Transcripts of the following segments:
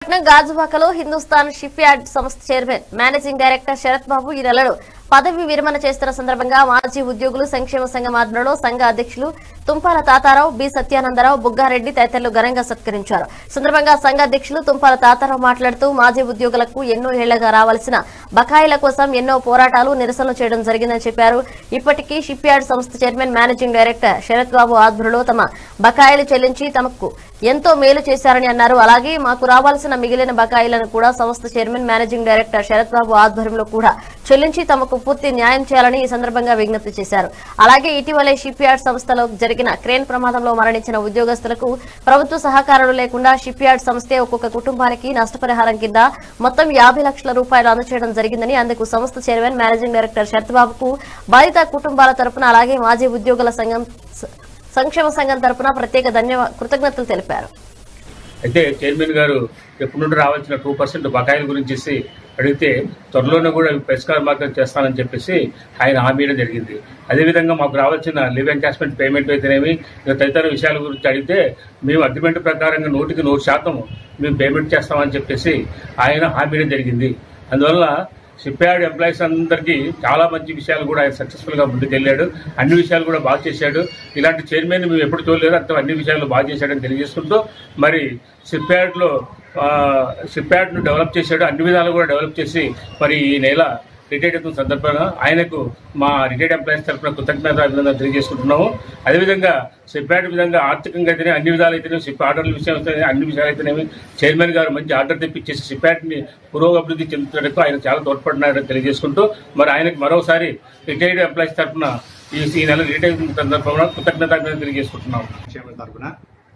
గాజువాకలో Hindustan shipyard సంస్థ chairman managing director Sharat Babu ఈ నెలలో పదవి విరమణ చేస్తున్న సందర్భంగా మాజీ ఉద్యోగులు సంక్షేమ సంఘం ఆధ్వర్యంలో సంఘ అధ్యక్షులు తుంపాల తాతారావు బి సత్యానందరావు బుగ్గారెడ్డి తదితరులు ఘనంగా సత్కరించారు సందర్భంగా సంఘ అధ్యక్షులు తుంపాల తాతారావు మాట్లాడుతూ మాజీ ఉద్యోగులకు ఎన్నో ఏళ్లుగా రావాల్సిన బకాయిల కోసం ఎన్నో పోరాటాలు నిరసనలు చేయడం జరిగిందని చెప్పారు ఇప్పటికీ షిప్ యార్డ్ సంస్థ chairman managing director Sharat Babu ఆధ్వర్యంలో తమ బకాయిలు చెల్లించి తమకు ఎంతో మేలు చేశారని అన్నారు అలాగే మాకు రావాల్సిన మిగిలిన బకాయిలను కూడా సంస్థ chairman managing director Sharat Babu ఆధ్వర్యంలో కూడా చెల్లించి తమకు పూర్తి న్యాయం చేయాలని ఈ సందర్భంగా విజ్ఞప్తి చేశారు అలాగే ఇటీవలే షిప్ యార్డ్ సంస్థలో జరిగిన క్రేన్ ప్రమాదంలో మరణించిన ఉద్యోగస్తులకు ప్రభుత్వ సహకారాలు లేకుండా షిప్ యార్డ్ సంస్థే ఒక్కొక్క కుటుంబానికి నష్టపరిహారం కింద మొత్తం యాభై లక్షల రూపాయలు అందచేయడం జరిగిందని అందుకు సంస్థ చైర్మన్ మేనేజింగ్ డైరెక్టర్ శరత్ బాబుకు బాధిత కుటుంబాల తరపున అలాగే మాజీ ఉద్యోగుల సంఘం సంక్షేమ సంఘం తరపున ప్రత్యేక ధన్యవాద కృతజ్ఞతలు తెలిపారు అయితే చైర్మన్ గారు ఎప్పటి నుండి రావాల్సిన టూ పర్సెంట్ బకాయిల గురించి అడిగితే త్వరలోనే కూడా పరిష్కార మార్గం చేస్తానని చెప్పేసి ఆయన హామీ ఇవ్వడం జరిగింది అదేవిధంగా మాకు రావాల్సిన లివ్ ఎంకాష్మెంట్ పేమెంట్ అయితేనేమి ఇంకా తదితర విషయాల గురించి అడిగితే మేము అగ్రిమెంట్ ప్రకారంగా నూటికి నూరు శాతం మేము పేమెంట్ చేస్తామని చెప్పేసి ఆయన హామీ ఇవ్వడం జరిగింది అందువల్ల షిప్యార్డ్ ఎంప్లాయీస్ అందరికీ చాలా మంచి విషయాలు కూడా ఆయన సక్సెస్ఫుల్ గా ముందుకెళ్ళాడు అన్ని విషయాలు కూడా బాగా చేశాడు ఇలాంటి చైర్మన్ మేము ఎప్పుడు చూడలేదు అంత అన్ని విషయాలు బాగా చేశాడని తెలియజేసుకుంటూ మరి షిప్యార్డ్ లో షిప్యార్డ్ ను డెవలప్ చేశాడు అన్ని విధాలు కూడా డెవలప్ చేసి మరి ఈ నెల రిటైర్డ్ అవుతున్న సందర్భంగా ఆయనకు మా రిటైర్డ్ ఎంప్లాయీస్ తరఫున కృతజ్ఞత అభినందన తెలియజేసుకుంటున్నాము అదేవిధంగా షిప్యార్డ్ విధంగా ఆర్థికంగా అయితేనే అన్ని విధాలు అయితేనే షిప్ ఆర్డర్ల విషయం అయితే అన్ని విషయాలు అయితేనేమి చైర్మన్ గారు మంచి ఆర్డర్ తెప్పించేసి షిప్యార్డ్ ని పురోగభివృద్ధి చెందుతున్నట్టు ఆయన చాలా తోడ్పడినారని తెలియజేసుకుంటూ మరి ఆయనకు మరోసారి రిటైర్డ్ ఎంప్లాయీస్ తరఫున ఈ ఈ నెల రిటైర్ అయిన సందర్భంగా కృతజ్ఞత అభినందన తెలియజేసుకుంటున్నాం సంక్షేమ తరపున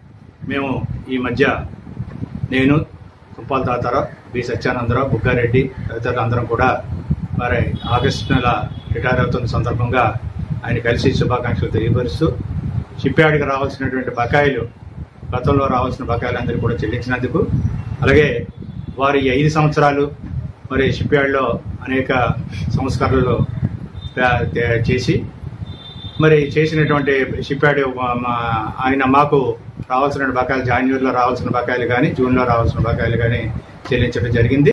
మేము ఈ మధ్య నేను తుప్పాల తాతారావు బి సత్యానందరావు బుగ్గారెడ్డి తదితరులు అందరం కూడా మరి ఆగస్టు నెల రిటైర్ అవుతున్న సందర్భంగా ఆయన కలిసి శుభాకాంక్షలు తెలియపరుస్తూ షిప్యార్డ్కి రావాల్సినటువంటి బకాయిలు గతంలో రావాల్సిన బకాయిలందరూ కూడా చెల్లించినందుకు అలాగే వారి ఈ ఐదు సంవత్సరాలు మరి షిప్యార్డ్లో అనేక సంస్కరణలు తే- తే- చేసి మరి చేసినటువంటి షిప్యార్డ్ ఆయన మాకు రావాల్సిన బకాయిలు జాన్యువరిలో రావాల్సిన బకాయిలు కానీ జూన్లో రావాల్సిన బకాయిలు కానీ చెల్లించడం జరిగింది